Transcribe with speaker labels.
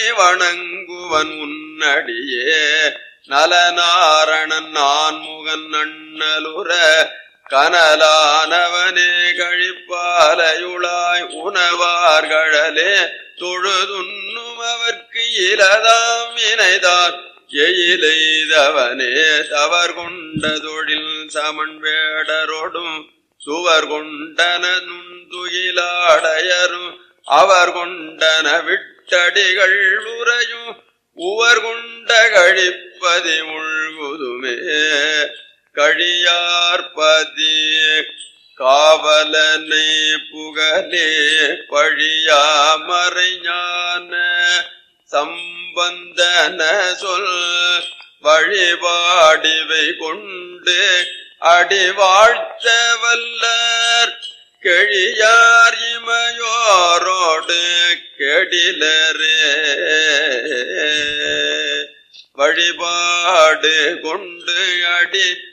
Speaker 1: வணங்குவன் உன்னடியே நலநாரணன் நான்முகன் அண்ணலுற கனலானவனே கழிப்பாலையுளாய் உணவார்களே தொழுதுண்ணும் அவர்க்கு இலதாம் இணைதான் எயிலெய்தவனே தவர் கொண்ட தொழில் சமன் வேடரோடும் சுவர் கொண்டன நுண்துயிலாடையரும் அவர் கொண்டன விட்டடிகள் உறையும் உவர் கொண்ட கழிப்பதி முழுகுதுமே கழியார்பதி காவலனை புகழே பழியாமறை ஞான சம்பந்தன சொல் வழிபாடிவை கொண்டு அடி வாழ்த்த வல்லர் கெழியார் இமையோரோடு கெடிலரே வழிபாடு கொண்டு அடி